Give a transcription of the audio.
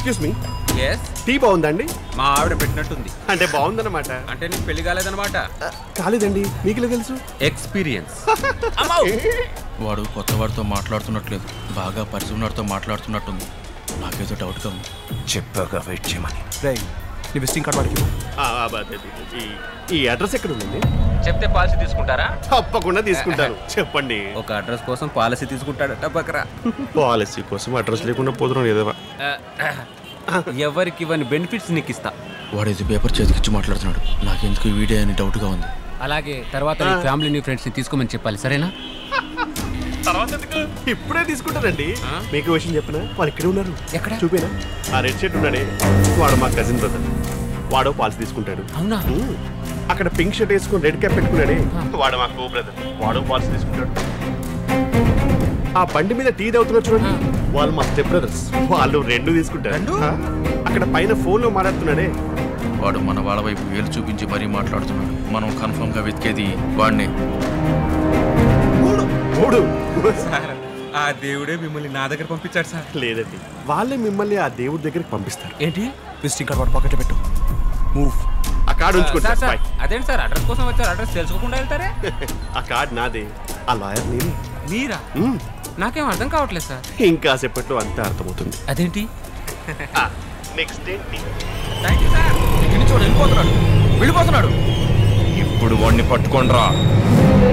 Excuse me S T బాగుందండి మా ఆవిడ పెట్టినట్టుంది అంటే బాగుందన్నమాట అంటే నీకు పెళ్లి కాలేదన్నమాట ఆ, కాలేదండి మీకు ఇలా తెలుసు ఎక్స్పీరియన్స్ వాడు కొత్త వాడితో మాట్లాడుతున్నట్లేదు బాగా పరిచయం వాడితో మాట్లాడుతున్నట్టుంది నాకేదో డౌట్గా ఉంది చెప్పాక వెయిట్ చేయమని రే నీ విజిటింగ్ కార్డ్ వాడికి ఇవ్వు. ఆ, ఆ, అదే, అదే, ఈ- ఈ అడ్రస్ ఎక్కడ ఉందండి చెప్తే పాలసీ తీసుకుంటారా తప్పకుండా తీసుకుంటాను చెప్పండి ఒక అడ్రస్ కోసం పాలసీ తీసుకుంటాడట బకరా పాలసీ కోసం అడ్రస్ లేకుండా పోతున్నాం ఏదో ఎవరికి ఇవ్వని బెనిఫిట్స్ నీకు ఇస్తా వాడు ఇది పేపర్ చేతికిచ్చి మాట్లాడుతున్నాడు నాకెందుకు ఈ వీడియో అని డౌట్గా ఉంది అలాగే తర్వాత నీ ఫ్యామిలీని ఫ్రెండ్స్ ని తీసుకోమని చెప్పాలి సరేనా ఇప్పుడే తీసుకుంటానండి మీకు విషయం చెప్పిన వాళ్ళు ఇక్కడే ఉన్నారు ఎక్కడ? చూపేనా ఆ రెడ్ షర్ట్ ఉన్నాడే వాడు మా కజిన్ బ్రదర్ వాడో పాలసీ తీసుకుంటాడు అవునా ఉమ్. అక్కడ పింక్ షర్ట్ వేసుకుని రెడ్ క్యాప్ పెట్టుకున్నాడే వాడు మా కో బ్రదర్ వాడో పాలసీ తీసుకుంటాడు ఆ బండి మీద టీ తాగుతున్నారు చూడండి వాళ్ళు మా స్టెప్ బ్రదర్స్ వాళ్ళు రెండు తీసుకుంటారు ఆ, అక్కడ పైన ఫోన్ లో మాట్లాడుతున్నాడే వాడు మన వాళ్ళ వైపు వేలు చూపించి మరీ మాట్లాడుతున్నాడు మనం కన్ఫర్మ్గా వెతికేది వాడిని మూడు సార్ ఆ దేవుడే మిమ్మల్ని నా దగ్గర పంపించాడు సార్ లేదండి వాళ్ళే మిమ్మల్ని ఆ దేవుడి దగ్గరికి పంపిస్తారు ఏంటి విజిటింగ్ కార్డ్ వాడి పాకెట్లో పెట్టు మూవ్ ఆ కార్డు సార్ ఉంచుకుంటా సార్ అదేంటి సార్ అడ్రస్ కోసం వచ్చారు అడ్రస్ తెలుసుకోకుండా వెళ్తారే ఆ కార్డు నాదే ఆ లాయర్ నేను మీరా ఉమ్. నాకేం అర్థం కావట్లేదు సార్ ఇంకా సేపట్లో అంతా అర్థమవుతుంది అదేంటి నెక్స్ట్ ఏంటి థ్యాంక్ యూ సార్ వెళ్ళిపోతున్నాడు వెళ్ళిపోతున్నాడు ఇప్పుడు వాడిని పట్టుకోండి రా